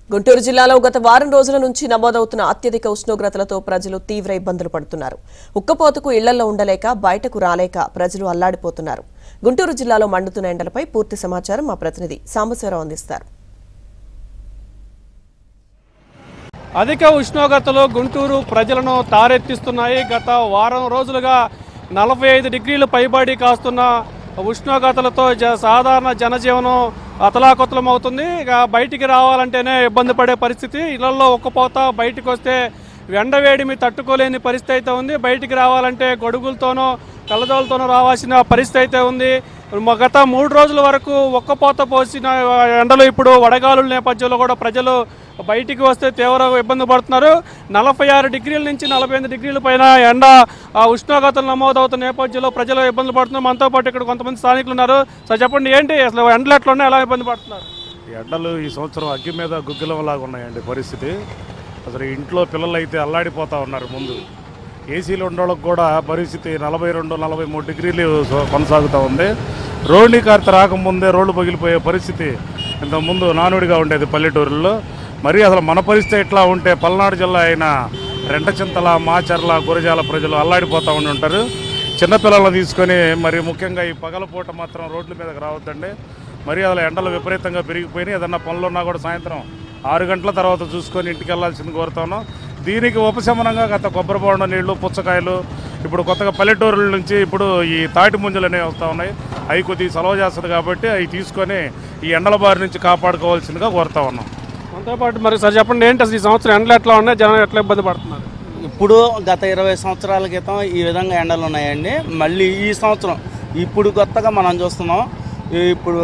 గుంటూరు జిల్లాలో గత వారం రోజుల నుంచి నమోదవుతున్న అత్యధిక ఉష్ణోగ్రతలతో ప్రజలు తీవ్ర ఇబ్బందులు పడుతున్నారు ఉక్కపోతకు ఇళ్లలో ఉండలేక బయటకు రాలేక ప్రజలు అల్లాడిపోతున్నారు గుంటూరు జిల్లాలో మండుతున్న ఎండలపై పూర్తి సమాచారం మా ప్రతినిధి సాంబశివరావు అందిస్తారు అధిక ఉష్ణోగ్రతలు గుంటూరు ప్రజలను తారెత్తిస్తున్నాయి గత వారం రోజులుగా నలభై ఐదు డిగ్రీలు పైబడి కాస్తున్న ఉష్ణోగ్రతలతో జ సాధారణ జనజీవనం అతలాకుతలం అవుతుంది ఇక బయటికి రావాలంటేనే ఇబ్బంది పడే పరిస్థితి ఇళ్లలో ఒక్కపోత బయటికి వస్తే ఎండవేడిమి తట్టుకోలేని పరిస్థితి అయితే ఉంది బయటికి రావాలంటే గొడుగులతోనో కళ్ళజోలతోనో రావాల్సిన పరిస్థితి అయితే ఉంది మ- గత మూడు రోజుల వరకు ఒక్కపోత పోసిన ఎండలు ఇప్పుడు వడగాలుల నేపథ్యంలో కూడా ప్రజలు బయటికి వస్తే తీవ్ర ఇబ్బంది పడుతున్నారు నలభై ఆరు డిగ్రీల నుంచి నలభై ఎనిమిది డిగ్రీల పైన ఎండ ఆ, ఉష్ణోగ్రతలు నమోదవుతున్న నేపథ్యంలో ప్రజలు ఇబ్బందులు పడుతున్నారు మనతో పాటు ఇక్కడ కొంతమంది స్థానికులు ఉన్నారు సార్ చెప్పండి ఏంటి అసలు ఎండలు ఎట్లా ఉన్నాయి ఎలా ఇబ్బంది పడుతున్నారు ఈ ఎండలు ఈ సంవత్సరం అగ్గి మీద గుగ్గిలంలాగా ఉన్నాయండి పరిస్థితి అసలు ఇంట్లో పిల్లలు అయితే అల్లాడిపోతా ఉన్నారు ముందు ఏసీలు ఉండడానికి కూడా పరిస్థితి నలభై రెండు నలభై మూడు డిగ్రీలు సో- కొనసాగుతూ ఉంది రోడ్ని కార్త రాకముందే రోడ్లు పగిలిపోయే పరిస్థితి ఇంతకుముందు నానుడిగా ఉండేది పల్లెటూరుల్లో మరి అసలు మన పరిస్థితి ఎట్లా ఉంటే పల్నాడు జిల్లా అయిన రెంటచింతల మాచర్ల గురజాల ప్రజలు అల్లాడిపోతూ ఉండి ఉంటారు చిన్నపిల్లలను తీసుకొని మరి ముఖ్యంగా ఈ పగలపూట మాత్రం రోడ్ల మీదకి రావద్దండి మరి అసలు ఎండలు విపరీతంగా పెరిగిపోయినాయి ఏదన్నా పనులు ఉన్నా కూడా సాయంత్రం ఆరు గంటల తర్వాత చూసుకొని ఇంటికి వెళ్ళాల్సింది కోరుతాను దీనికి ఉపశమనంగా గత కొబ్బరి బొండ నీళ్లు పుచ్చకాయలు ఇప్పుడు కొత్తగా పల్లెటూరుల నుంచి ఇప్పుడు ఈ తాటి ముంజలు అనేవి వస్తూ ఉన్నాయి అవి కొద్దిగా సెలవు చేస్తుంది కాబట్టి అవి తీసుకొని ఈ ఎండల బారి నుంచి కాపాడుకోవాల్సిందిగా కోరుతా ఉన్నాం మనతో పాటు మరి సార్ చెప్పండి ఏంటి అసలు ఈ సంవత్సరం ఎండలు ఎట్లా ఉన్నాయి జనం ఎట్లా ఇబ్బంది పడుతున్నారు ఇప్పుడు గత ఇరవై సంవత్సరాల క్రితం ఈ విధంగా ఎండలు ఉన్నాయండి మళ్ళీ ఈ సంవత్సరం ఇప్పుడు కొత్తగా మనం చూస్తున్నాం ఇప్పుడు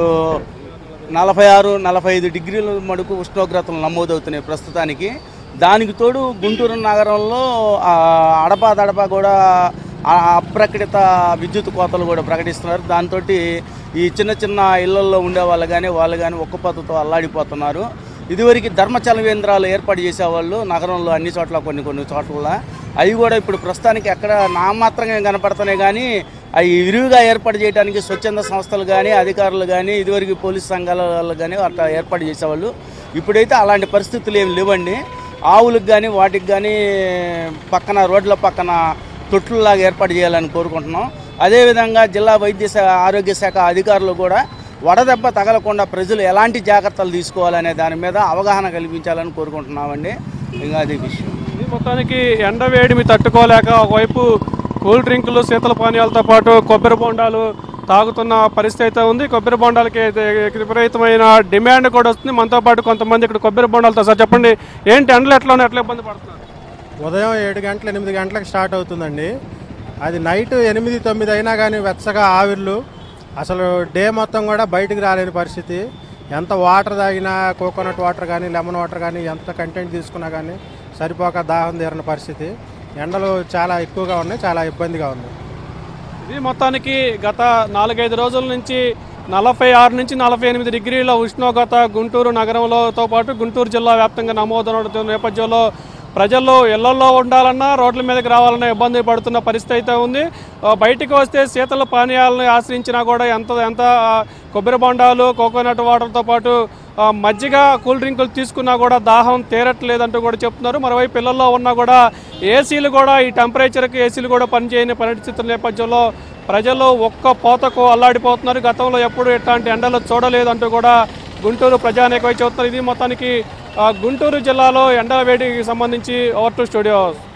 నలభై ఆరు నలభై ఐదు డిగ్రీల మడుకు ఉష్ణోగ్రతలు నమోదవుతున్నాయి ప్రస్తుతానికి దానికి తోడు గుంటూరు నగరంలో ఆ, అడపా కూడా ఆ అప్రకటిత విద్యుత్ కోతలు కూడా ప్రకటిస్తున్నారు దాంతో ఈ చిన్న చిన్న ఇళ్లల్లో ఉండే వాళ్ళు కానీ వాళ్ళు కానీ ఒక్కపద్ధతితో అల్లాడిపోతున్నారు ఇదివరకు ధర్మచల కేంద్రాలు ఏర్పాటు చేసేవాళ్ళు నగరంలో అన్ని చోట్ల కొన్ని కొన్ని చోట్ల అవి కూడా ఇప్పుడు ప్రస్తుతానికి ఎక్కడ నామాత్రంగా కనపడుతున్నాయి కానీ అవి విరివిగా ఏర్పాటు చేయడానికి స్వచ్ఛంద సంస్థలు కానీ అధికారులు కానీ ఇదివరకు పోలీస్ సంఘాల వాళ్ళు కానీ అట్లా ఏర్పాటు చేసేవాళ్ళు ఇప్పుడైతే అలాంటి పరిస్థితులు ఏమి లేవండి ఆవులకు కానీ వాటికి కానీ పక్కన రోడ్ల పక్కన తొట్లులాగా ఏర్పాటు చేయాలని కోరుకుంటున్నాం అదేవిధంగా జిల్లా వైద్య శాఖ ఆరోగ్య శాఖ అధికారులు కూడా వడదెబ్బ తగలకుండా ప్రజలు ఎలాంటి జాగ్రత్తలు తీసుకోవాలనే దాని మీద అవగాహన కల్పించాలని కోరుకుంటున్నామండి ఇంకా అది విషయం ఇది మొత్తానికి ఎండ వేడిమి తట్టుకోలేక ఒకవైపు కూల్ డ్రింకులు శీతల పానీయాలతో పాటు కొబ్బరి బొండాలు తాగుతున్న పరిస్థితి అయితే ఉంది కొబ్బరి బొండాలకి అయితే విపరీతమైన డిమాండ్ కూడా వస్తుంది మనతో పాటు కొంతమంది ఇక్కడ కొబ్బరి బొండాలతో సార్ చెప్పండి ఏంటి ఎండలు ఎట్లా ఉన్నాయి ఎట్లా ఇబ్బంది పడుతున్నారు ఉదయం ఏడు గంటల ఎనిమిది గంటలకు స్టార్ట్ అవుతుందండి అది నైట్ ఎనిమిది తొమ్మిది అయినా కానీ వెచ్చగా ఆవిర్లు అసలు డే మొత్తం కూడా బయటికి రాలేని పరిస్థితి ఎంత వాటర్ తాగినా కోకోనట్ వాటర్ కానీ లెమన్ వాటర్ కానీ ఎంత కంటెంట్ తీసుకున్నా కానీ సరిపోక దాహం తీరిన పరిస్థితి ఎండలు చాలా ఎక్కువగా ఉన్నాయి చాలా ఇబ్బందిగా ఉంది ఇది మొత్తానికి గత నాలుగైదు రోజుల నుంచి నలభై ఆరు నుంచి నలభై ఎనిమిది డిగ్రీల ఉష్ణోగ్రత గుంటూరు నగరంలోతో పాటు గుంటూరు జిల్లా వ్యాప్తంగా నమోదవుతున్న నేపథ్యంలో ప్రజలు ఇళ్లలో ఉండాలన్నా రోడ్ల మీదకి రావాలన్నా ఇబ్బంది పడుతున్న పరిస్థితి అయితే ఉంది ఆ, బయటికి వస్తే శీతల పానీయాలను ఆశ్రయించినా కూడా ఎంత ఎంత ఆ, కొబ్బరి బొండాలు కోకోనట్ వాటర్తో పాటు ఆ, మజ్జిగ కూల్ డ్రింకులు తీసుకున్నా కూడా దాహం తీరట్లేదంటూ కూడా చెప్తున్నారు మరోవైపు పిల్లల్లో ఉన్నా కూడా ఏసీలు కూడా ఈ టెంపరేచర్కి ఏసీలు కూడా పనిచేయని పరిస్థితుల నేపథ్యంలో ప్రజలు ఒక్క పోతకు అల్లాడిపోతున్నారు గతంలో ఎప్పుడు ఇట్లాంటి ఎండలు చూడలేదంటూ కూడా గుంటూరు ప్రజానేకమై చెబుతున్నారు ఇది మొత్తానికి ఆ, గుంటూరు జిల్లాలో ఎండ వేడికి సంబంధించి ఓవర్ టు స్టూడియోస్